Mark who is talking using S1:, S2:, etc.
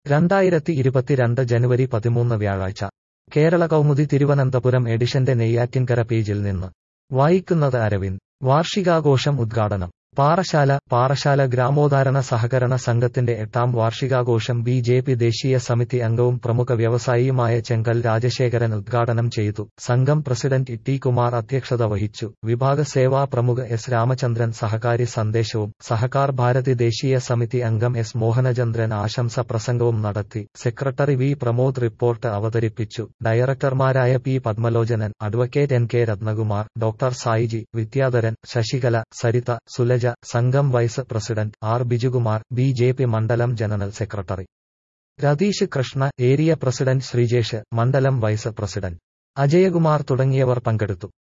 S1: രണ്ടായിരത്തി ഇരുപത്തിരണ്ട് ജനുവരി പതിമൂന്ന് വ്യാഴാഴ്ച കേരള കൗമുദി തിരുവനന്തപുരം എഡിഷന്റെ നെയ്യാറ്റിൻകര പേജിൽ നിന്ന് വായിക്കുന്നത് അരവിന്ദ് വാർഷികാഘോഷം ഉദ്ഘാടനം പാറശാല പാറശാല ഗ്രാമോദ്ധാരണ സഹകരണ സംഘത്തിന്റെ എട്ടാം വാർഷികാഘോഷം ബി ജെ പി ദേശീയ സമിതി അംഗവും പ്രമുഖ വ്യവസായിയുമായ ചെങ്കൽ രാജശേഖരൻ ഉദ്ഘാടനം ചെയ്തു സംഘം പ്രസിഡന്റ് ടി കുമാർ അധ്യക്ഷത വഹിച്ചു വിഭാഗ സേവാ പ്രമുഖ എസ് രാമചന്ദ്രൻ സഹകാരി സന്ദേശവും സഹകാർ ഭാരതി ദേശീയ സമിതി അംഗം എസ് മോഹനചന്ദ്രൻ ആശംസ പ്രസംഗവും നടത്തി സെക്രട്ടറി വി പ്രമോദ് റിപ്പോർട്ട് അവതരിപ്പിച്ചു ഡയറക്ടർമാരായ P Padmalochanan advocate N K Rathnakumar doctor Saiji Vidyadharan Sasikala Saritha Sulaja സംഘം vice president R Bijukumar B J P മണ്ഡലം general secretary Ratheesh Krishna area president Sreejesh മണ്ഡലം വൈസ് പ്രസിഡന്റ് അജയകുമാർ തുടങ്ങിയവർ പങ്കെടുത്തു